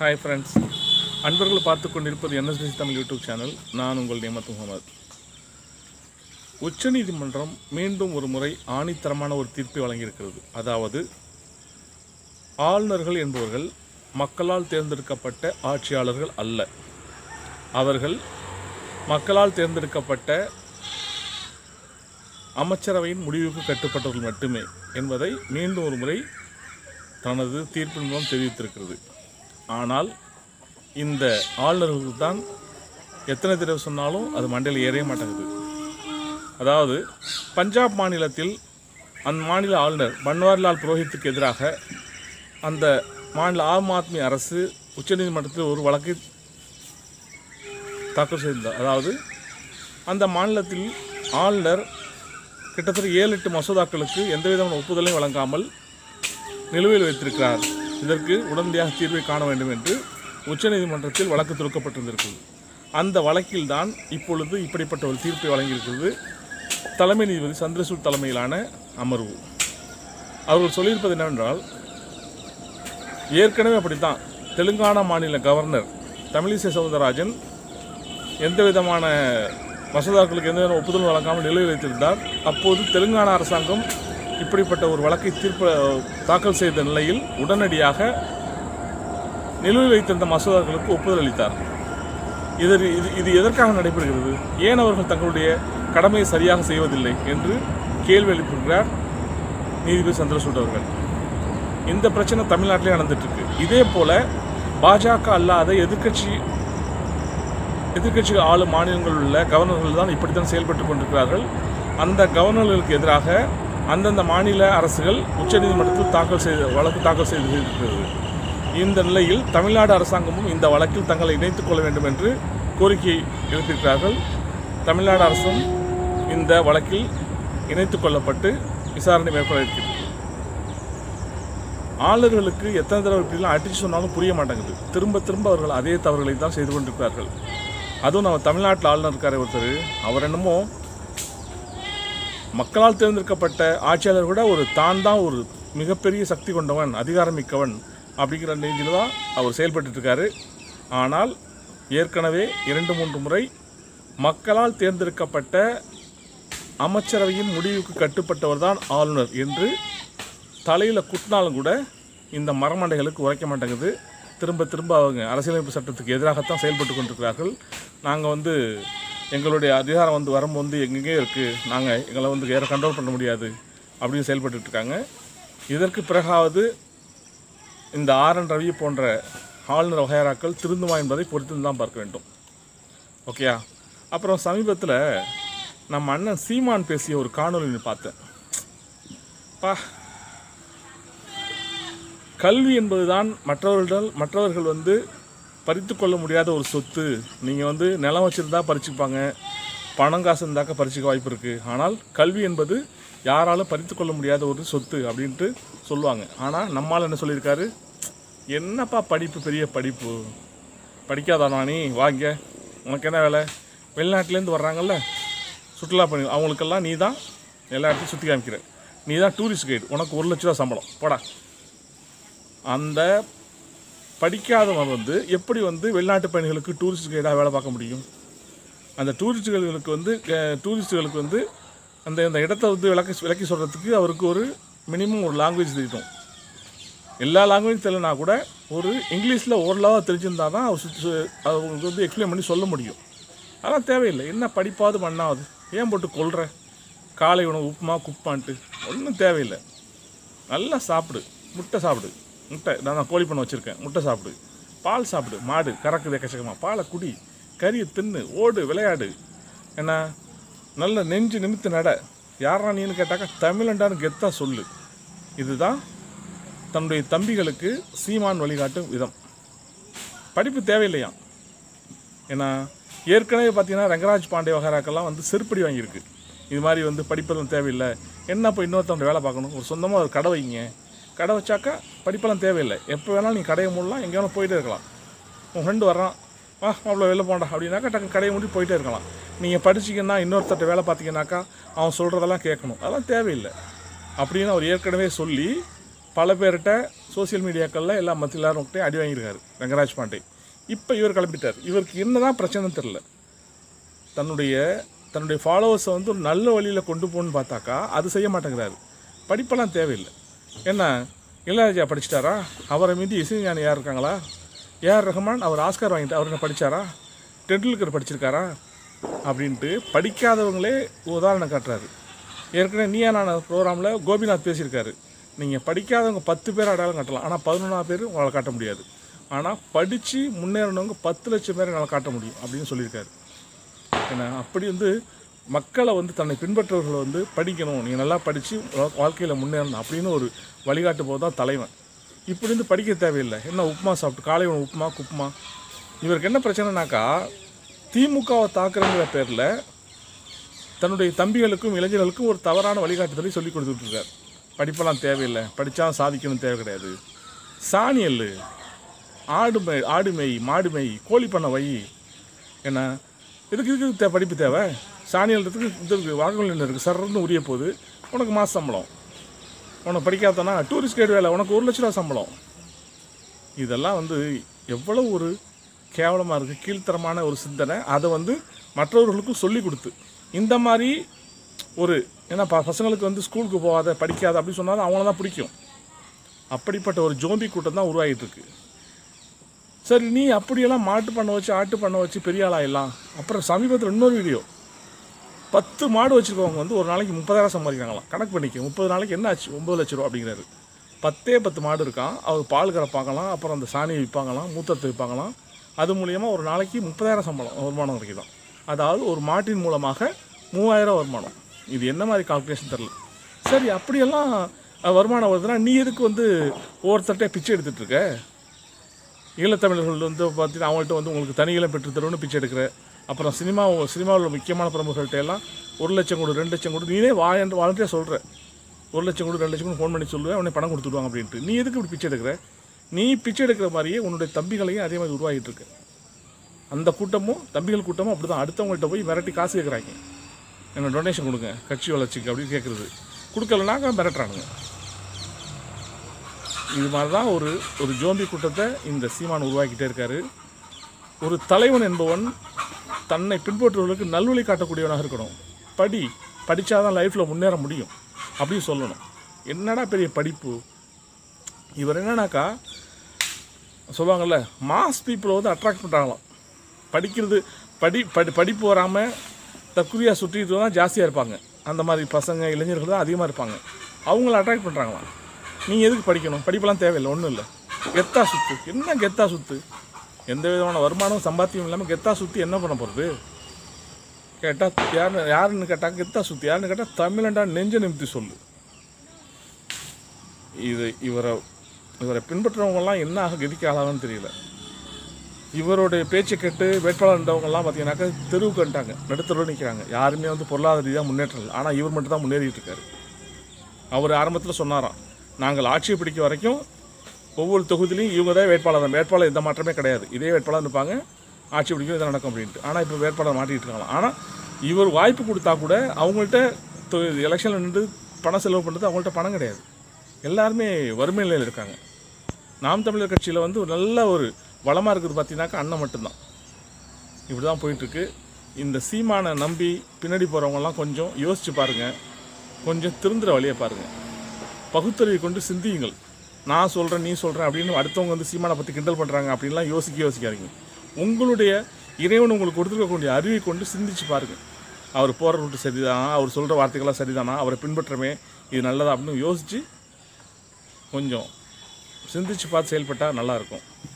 hi friends அன்பர்கள் பார்த்து கொண்டிருப்பது என்எஸ்பிசி தமிழ் யூடியூப் சேனல் நான் உங்கள் நியமத் முகமது உச்சநீதிமன்றம் மீண்டும் ஒரு முறை ஆணித்தரமான ஒரு தீர்ப்பை வழங்கியிருக்கிறது அதாவது ஆளுநர்கள் என்பவர்கள் மக்களால் தேர்ந்தெடுக்கப்பட்ட ஆட்சியாளர்கள் அல்ல அவர்கள் மக்களால் தேர்ந்தெடுக்கப்பட்ட அமைச்சரவையின் முடிவுக்கு கட்டுப்பட்டவர்கள் மட்டுமே என்பதை மீண்டும் ஒரு முறை தனது தீர்ப்பின் மூலம் தெரிவித்திருக்கிறது ஆனால் இந்த ஆளுநர்களுக்கு தான் எத்தனை தடவை சொன்னாலும் அது மண்டையில் ஏறவே மாட்டேங்குது அதாவது பஞ்சாப் மாநிலத்தில் அந்த மாநில ஆளுநர் பன்வாரிலால் புரோஹித்துக்கு எதிராக அந்த மாநில ஆம் ஆத்மி அரசு உச்சநீதிமன்றத்தில் ஒரு வழக்கை தாக்கல் செய்திருந்தார் அதாவது அந்த மாநிலத்தில் ஆளுநர் கிட்டத்தட்ட ஏழு எட்டு மசோதாக்களுக்கு எந்த விதமான ஒப்புதலையும் வழங்காமல் நிலுவையில் வைத்திருக்கிறார் இதற்கு உடனடியாக தீர்வை காண வேண்டும் என்று உச்சநீதிமன்றத்தில் வழக்கு தொடுக்கப்பட்டிருந்திருக்கிறது அந்த வழக்கில்தான் இப்பொழுது இப்படிப்பட்ட ஒரு தீர்ப்பை வழங்கியிருக்கிறது தலைமை நீதிபதி சந்திரசூட் தலைமையிலான அமர்வு அவர்கள் சொல்லியிருப்பது என்னவென்றால் ஏற்கனவே அப்படித்தான் தெலுங்கானா மாநில கவர்னர் தமிழிசை சவுந்தரராஜன் எந்த விதமான மசோதாக்களுக்கு எந்த விதமான ஒப்புதல் வழங்காமல் நிலுவையில் வைத்திருந்தார் அப்போது தெலுங்கானா அரசாங்கம் இப்படிப்பட்ட ஒரு வழக்கை தீர்ப்பு தாக்கல் செய்த நிலையில் உடனடியாக நிலுவையில் வைத்திருந்த மசோதாக்களுக்கு ஒப்புதல் அளித்தார் இது இது இது எதற்காக நடைபெறுகிறது ஏன் அவர்கள் தங்களுடைய கடமையை சரியாக செய்வதில்லை என்று கேள்வி எழுப்பியிருக்கிறார் நீதிபதி சந்திரசூட் அவர்கள் இந்த பிரச்சனை தமிழ்நாட்டிலே நடந்துட்டு இருக்கு இதே போல பாஜக அல்லாத எதிர்க்கட்சி எதிர்க்கட்சி ஆளும் மாநிலங்களில் உள்ள கவர்னர்கள் தான் இப்படித்தான் செயல்பட்டு கொண்டிருக்கிறார்கள் அந்த கவர்னர்களுக்கு எதிராக அந்தந்த மாநில அரசுகள் உச்சநீதிமன்றத்தில் தாக்கல் செய்த வழக்கு தாக்கல் செய்து இருக்கிறது இந்த நிலையில் தமிழ்நாடு அரசாங்கமும் இந்த வழக்கில் தங்களை இணைத்துக் கொள்ள வேண்டும் என்று கோரிக்கை எழுப்பியிருக்கிறார்கள் தமிழ்நாடு அரசும் இந்த வழக்கில் இணைத்துக் கொள்ளப்பட்டு விசாரணை மேற்கொள்ள இருக்கிறது ஆளுநர்களுக்கு எத்தனை தடவை இப்படிலாம் அடிச்சு சொன்னாலும் புரிய மாட்டேங்குது திரும்ப திரும்ப அவர்கள் அதே தவறுகளை தான் செய்து கொண்டிருக்கிறார்கள் அதுவும் நம்ம தமிழ்நாட்டில் ஆளுநர் இருக்காரு ஒருத்தர் அவர் என்னமோ மக்களால் தேர்ந்தெடுக்கப்பட்ட ஆட்சியாளர் கூட ஒரு தான் தான் ஒரு மிகப்பெரிய சக்தி கொண்டவன் அதிகாரமிக்கவன் அப்படிங்கிற ரேஞ்சில் தான் அவர் செயல்பட்டு இருக்காரு ஆனால் ஏற்கனவே இரண்டு மூன்று முறை மக்களால் தேர்ந்தெடுக்கப்பட்ட அமைச்சரவையின் முடிவுக்கு கட்டுப்பட்டவர் தான் ஆளுநர் என்று தலையில் குட்டினாலும் கூட இந்த மரமண்டைகளுக்கு உரைக்க மாட்டேங்குது திரும்ப திரும்ப அவங்க அரசியலமைப்பு சட்டத்துக்கு எதிராகத்தான் செயல்பட்டு கொண்டிருக்கிறார்கள் நாங்கள் வந்து எங்களுடைய அதிகாரம் வந்து வரம்பு வந்து எங்கெங்கே இருக்குது நாங்கள் எங்களை வந்து வேறு கண்ட்ரோல் பண்ண முடியாது அப்படின்னு செயல்பட்டுட்டு இருக்காங்க இதற்கு பிறகாவது இந்த ஆர் என் ரவி போன்ற ஆளுநர் வகையராக்கள் திருந்துமா என்பதை பொறுத்து தான் பார்க்க வேண்டும் ஓகேயா அப்புறம் சமீபத்தில் நம்ம அண்ணன் சீமான் பேசிய ஒரு காணொலி ஒண்ணு பார்த்தேன் பா கல்வி என்பதுதான் மற்றவர்கள் மற்றவர்கள் வந்து பறித்து கொள்ள முடியாத ஒரு சொத்து நீங்கள் வந்து நிலம் வச்சுருந்தா பறிச்சுப்பாங்க பணம் காசு இருந்தாக்க பறிச்சுக்க வாய்ப்பு இருக்குது ஆனால் கல்வி என்பது யாராலும் பறித்து கொள்ள முடியாத ஒரு சொத்து அப்படின்ட்டு சொல்லுவாங்க ஆனால் நம்மால் என்ன சொல்லியிருக்காரு என்னப்பா படிப்பு பெரிய படிப்பு படிக்காதானா நீ வாங்க உனக்கு என்ன வேலை வெளிநாட்டிலேருந்து வர்றாங்கல்ல சுற்றுலா பயணி அவங்களுக்கெல்லாம் நீ தான் எல்லா இடத்தையும் சுற்றி காமிக்கிற நீ தான் டூரிஸ்ட் கைடு உனக்கு ஒரு லட்ச ரூபா சம்பளம் போடா அந்த படிக்காதவன் வந்து எப்படி வந்து வெளிநாட்டு பயணிகளுக்கு டூரிஸ்ட் கைடாக வேலை பார்க்க முடியும் அந்த டூரிஸ்டுகளுக்கு வந்து அஹ், டூரிஸ்டுகளுக்கு வந்து அந்த அந்த இடத்த வந்து விளக்கி விளக்கி சொல்கிறதுக்கு அவருக்கு ஒரு மினிமம் ஒரு லாங்குவேஜ் தெரியணும் எல்லா லாங்குவேஜ் தெரியலனா கூட ஒரு இங்கிலீஷில் ஓரளவாக தெரிஞ்சிருந்தா தான் அவர் சுத்தி- சு- அவங்களுக்கு வந்து எக்ஸ்பிளைன் பண்ணி சொல்ல முடியும் அதெல்லாம் தேவையில்லை என்ன படிப்பாவது பண்ணாவது ஏன் போட்டு கொள்கிற காலை உணவு உப்புமா குப்பான்ட்டு ஒன்றும் தேவையில்லை நல்லா சாப்பிடு முட்டை சாப்பிடு முட்டை நான் தான் கோழி பண்ண வச்சுருக்கேன் முட்டை சாப்பிடு பால் சாப்பிடு மாடு கறக்குது எக்கச்சக்கமாக பாலை குடி கறியை தின்னு ஓடு விளையாடு என்ன நல்ல நெஞ்சு நிமித்து நட யாரா நீன்னு கேட்டாக்கா தமிழண்டான்னு கெத்தா சொல்லு இதுதான் தன்னுடைய தம்பிகளுக்கு சீமான் வழிகாட்டும் விதம் படிப்பு தேவையில்லையாம் ஏன்னா ஏற்கனவே பார்த்தீங்கன்னா ரங்கராஜ் பாண்டே வகராக்கெல்லாம் வந்து செருப்படி வாங்கியிருக்கு இது மாதிரி வந்து படிப்பெல்லாம் தேவையில்லை என்ன இப்போ இன்னொருத்தவங்க வேலை பார்க்கணும் ஒரு சொந்தமாக ஒரு கடை வைங்க கடை வச்சாக்கா படிப்பெல்லாம் தேவையில்லை எப்போ வேணாலும் நீ கடையை மூடலாம் எங்கே வேணாலும் போயிட்டே இருக்கலாம் உன் ஃப்ரெண்டு வர்றான் வா அவ்வளோ வெளில போண்டா அப்படின்னாக்கா டக்கு கடையை மூடி போயிட்டே இருக்கலாம் நீங்கள் படிச்சிங்கன்னா இன்னொருத்தட்ட வேலை பார்த்தீங்கன்னாக்கா அவன் சொல்கிறதெல்லாம் கேட்கணும் அதெல்லாம் தேவையில்லை அப்படின்னு அவர் ஏற்கனவே சொல்லி பல பேர்கிட்ட சோஷியல் மீடியாக்களில் எல்லாம் மத்திய எல்லாரும் அடி வாங்கியிருக்காரு ரங்கராஜ் பாண்டே இப்போ இவர் கிளம்பிட்டார் இவருக்கு என்னதான் பிரச்சனைன்னு தெரில தன்னுடைய தன்னுடைய ஃபாலோவர்ஸை வந்து ஒரு நல்ல வழியில் கொண்டு போகணும்னு பார்த்தாக்கா அது செய்ய மாட்டேங்கிறாரு படிப்பெல்லாம் தேவையில்லை என்ன இளையராஜா படிச்சிட்டாரா அவரை மீதி இசைஞானி யார் இருக்காங்களா ஏஆர் ரஹ்மான் அவர் ஆஸ்கார் வாங்கிட்டு அவர் என்ன படித்தாரா டெண்டுல்கர் படிச்சிருக்காரா அப்படின்ட்டு படிக்காதவங்களே உதாரணம் காட்டுறாரு ஏற்கனவே நீயா நான் ப்ரோக்ராமில் கோபிநாத் பேசியிருக்காரு நீங்கள் படிக்காதவங்க பத்து பேர் அடையாளம் காட்டலாம் ஆனால் பதினொன்றாவது பேர் உங்களால் காட்ட முடியாது ஆனால் படித்து முன்னேறினவங்க பத்து லட்சம் பேரை என்னால் காட்ட முடியும் அப்படின்னு சொல்லியிருக்காரு ஏன்னா அப்படி வந்து மக்களை வந்து தன்னை பின்பற்றவர்களை வந்து படிக்கணும் நீங்கள் நல்லா படித்து வாழ்க்கையில் முன்னேறணும் அப்படின்னு ஒரு வழிகாட்டு போது தான் தலைவன் இப்படி வந்து படிக்க தேவையில்லை என்ன உப்புமா சாப்பிட்டு காலை உணவு உப்புமா குப்புமா இவருக்கு என்ன பிரச்சனைனாக்கா திமுகவை தாக்குறங்கிற பேரில் தன்னுடைய தம்பிகளுக்கும் இளைஞர்களுக்கும் ஒரு தவறான வழிகாட்டுதலை சொல்லி கொடுத்துட்டு இருக்கார் படிப்பெல்லாம் தேவையில்லை படித்தா சாதிக்கணும் தேவை கிடையாது சாணியல் ஆடு மே ஆடு மேய் மாடு மேய் கோழி பண்ண வை என்ன இதுக்கு இதுக்கு தே படிப்பு தேவை சாணியல்றதுக்கு இது இருக்குது வாகனம் இருக்குது சர்றன்னு உரிய போகுது உனக்கு மாத சம்பளம் உனக்கு படிக்காதனா டூரிஸ்ட் கைடு வேலை உனக்கு ஒரு லட்ச ரூபா சம்பளம் இதெல்லாம் வந்து எவ்வளோ ஒரு கேவலமாக இருக்குது கீழ்த்தரமான ஒரு சிந்தனை அதை வந்து மற்றவர்களுக்கும் சொல்லி கொடுத்து இந்த மாதிரி ஒரு ஏன்னா ப பசங்களுக்கு வந்து ஸ்கூலுக்கு போகாத படிக்காத அப்படி சொன்னாலும் அவங்கள தான் பிடிக்கும் அப்படிப்பட்ட ஒரு ஜோம்பி கூட்டம் தான் உருவாகிட்டு இருக்கு சரி நீ அப்படியெல்லாம் மாட்டு பண்ண வச்சு ஆட்டு பண்ண வச்சு பெரிய ஆளாயிடலாம் அப்புறம் சமீபத்தில் இன்னொரு வீடியோ பத்து மாடு வச்சுருக்கவங்க வந்து ஒரு நாளைக்கு முப்பதாயிரம் சம்பாதிக்கிறாங்களாம் கணக்கு பண்ணிக்க முப்பது நாளைக்கு என்ன ஆச்சு ஒம்பது லட்ச ரூபா அப்படிங்கிறாரு பத்தே பத்து மாடு இருக்கான் அவர் பால் கறப்பாங்களாம் அப்புறம் அந்த சாணியை விற்பாங்களாம் மூத்தத்தை விற்பாங்களாம் அது மூலியமா ஒரு நாளைக்கு முப்பதாயிரம் சம்பளம் வருமானம் கிடைக்குதாம் அதாவது ஒரு மாட்டின் மூலமாக மூவாயிரம் வருமானம் இது என்ன மாதிரி கால்குலேஷன் தெரில சரி அப்படியெல்லாம் அஹ், வருமானம் வருதுன்னா நீ எதுக்கு வந்து ஒவ்வொருத்தர்கிட்ட பிச்சை எடுத்துட்டு இருக்க ஈழத்தமிழர்கள் வந்து பார்த்தீங்கன்னா அவங்கள்ட்ட வந்து உங்களுக்கு தனிகளை பெற்று தருவோம்னு பிச்சை எடுக்கிற அப்புறம் சினிமா சினிமாவில் உள்ள முக்கியமான பிரமுகர்கள்ட்ட எல்லாம் ஒரு லட்சம் கொடு ரெண்டு லட்சம் கொடு நீனே வாயன்று வாலண்டியாக சொல்கிற ஒரு லட்சம் கொடு ரெண்டு லட்சம் கொடு ஃபோன் பண்ணி சொல்லுவேன் உடனே பணம் கொடுத்துடுவாங்க அப்படின்ட்டு நீ எதுக்கு இப்படி பிச்சை எடுக்கிற நீ பிச்சை எடுக்கிற மாதிரியே உன்னுடைய தம்பிகளையும் அதே மாதிரி உருவாகிட்டு இருக்கு அந்த கூட்டமும் தம்பிகள் கூட்டமும் அப்படி தான் அடுத்தவங்கள்ட்ட போய் மிரட்டி காசு கேட்குறாங்க என்ன டொனேஷன் கொடுங்க கட்சி வளர்ச்சிக்கு அப்படின்னு கேட்குறது கொடுக்கலனாக்க மிரட்டுறானுங்க இது மாதிரி தான் ஒரு ஒரு ஜோம்பி கூட்டத்தை இந்த சீமான் உருவாக்கிட்டே இருக்காரு ஒரு தலைவன் என்பவன் தன்னை பின்பற்றுவர்களுக்கு நல்வழி காட்டக்கூடியவனாக இருக்கணும் படி படித்தாதான் லைஃப்பில் முன்னேற முடியும் அப்படின்னு சொல்லணும் என்னடா பெரிய படிப்பு இவர் என்னன்னாக்கா சொல்லுவாங்கல்ல மாஸ் பீப்புளை வந்து அட்ராக்ட் பண்ணுறாங்களாம் படிக்கிறது படி படி படிப்பு வராமல் தற்குறியாக சுற்றிட்டு தான் ஜாஸ்தியாக இருப்பாங்க அந்த மாதிரி பசங்க இளைஞர்கள் தான் அதிகமாக இருப்பாங்க அவங்கள அட்ராக்ட் பண்ணுறாங்களாம் நீங்கள் எதுக்கு படிக்கணும் படிப்பெல்லாம் தேவையில்லை ஒன்றும் இல்லை கெத்தா சுத்து என்ன கெத்தா சுத்து எந்த விதமான வருமானம் சம்பாத்தியம் இல்லாமல் கெத்தா சுற்றி என்ன பண்ண போகிறது கேட்டால் யாருன்னு யாருன்னு கேட்டால் கெத்தா சுற்றி யாருன்னு கேட்டால் தமிழண்டா நெஞ்ச நிமித்தி சொல்லு இது இவரை இவரை பின்பற்றுறவங்கலாம் என்ன ஆக கதிக்க ஆளான்னு தெரியல இவருடைய பேச்சை கேட்டு வேட்பாளர் இருந்தவங்கலாம் பார்த்தீங்கன்னாக்கா தெருவுக்கு வந்துட்டாங்க நடுத்தருவில் நிற்கிறாங்க யாருமே வந்து பொருளாதார ரீதியாக முன்னேற்றம் இல்லை ஆனால் இவர் மட்டும் தான் முன்னேறிட்டு இருக்காரு அவர் ஆரம்பத்தில் சொன்னாராம் நாங்கள் ஆட்சியை பிடிக்க வரைக்கும் ஒவ்வொரு தொகுதியிலையும் இவங்க தான் வேட்பாளர் தான் வேட்பாளர் எந்த மாற்றமே கிடையாது இதே வேட்பாளர் இருப்பாங்க ஆட்சி பிடிக்கும் இதை நடக்கும் அப்படின்ட்டு ஆனால் இப்போ வேட்பாளர் மாட்டிட்டு இருக்காங்க ஆனால் இவர் வாய்ப்பு கொடுத்தா கூட அவங்கள்ட்ட எலெக்ஷனில் நின்று பணம் செலவு பண்ணுறது அவங்கள்ட்ட பணம் கிடையாது எல்லாருமே வறுமை நிலையில் இருக்காங்க நாம் தமிழர் கட்சியில் வந்து ஒரு நல்ல ஒரு வளமாக இருக்குது பார்த்தீங்கன்னாக்கா அண்ணன் மட்டும்தான் இப்படி தான் போயிட்டுருக்கு இந்த சீமானை நம்பி பின்னாடி போகிறவங்கலாம் கொஞ்சம் யோசிச்சு பாருங்கள் கொஞ்சம் திருந்துற வழியை பாருங்கள் பகுத்தறிவை கொண்டு சிந்தியுங்கள் நான் சொல்கிறேன் நீ சொல்கிறேன் அப்படின்னு அடுத்தவங்க வந்து சீமானை பற்றி கிண்டல் பண்ணுறாங்க அப்படின்லாம் யோசிக்க யோசிக்காதீங்க உங்களுடைய இறைவன் உங்களுக்கு கொடுத்துருக்கக்கூடிய அறிவை கொண்டு சிந்திச்சு பாருங்கள் அவர் போகிற ரூட்டு சரிதானா அவர் சொல்கிற வார்த்தைகள்லாம் சரிதானா அவரை பின்பற்றமே இது நல்லதா அப்படின்னு யோசித்து கொஞ்சம் சிந்திச்சு பார்த்து செயல்பட்டால் நல்லாயிருக்கும்